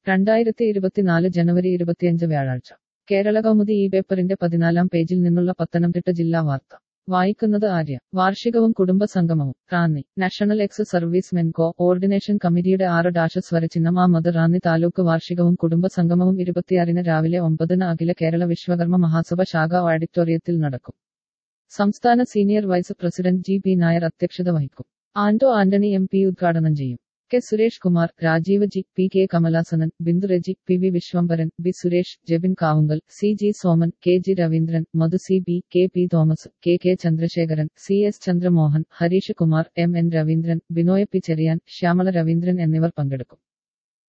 രണ്ടായിരത്തി ഇരുപത്തിനാല് ജനുവരി ഇരുപത്തിയഞ്ച് വ്യാഴാഴ്ച കേരള കൗമുദി ഈ പേപ്പറിന്റെ പതിനാലാം പേജിൽ നിന്നുള്ള പത്തനംതിട്ട ജില്ലാ വാർത്ത വായിക്കുന്നത് ആര്യ വാർഷികവും കുടുംബ സംഗമവും Ranni national ex servicemen coordination കമ്മിറ്റിയുടെ ആറ് ഡാഷ് സ്വരചിഹ്നം ആമത് റാന്നി താലൂക്ക് വാർഷികവും കുടുംബ സംഗമവും ഇരുപത്തിയാറിന് രാവിലെ ഒമ്പതിന് അഖില കേരള വിശ്വകർമ്മ മഹാസഭ ശാഖ ഓഡിറ്റോറിയത്തിൽ നടക്കും സംസ്ഥാന senior vice president G P Nair അധ്യക്ഷത വഹിക്കും ആന്റോ ആന്റണി എം പി ഉദ്ഘാടനം ചെയ്യും K Suresh Kumar Rajeev G P K Kamalasanan Bindu Reji P V Viswambharan B Suresh Jebin Kavungal C G Soman K G Raveendran Madhu C B K P Thomas K K Chandrasekharan C S Chandramohan Harish Kumar M N Raveendran Binoy P Cherian Shyamala Raveendran എന്നിവർ പങ്കെടുക്കും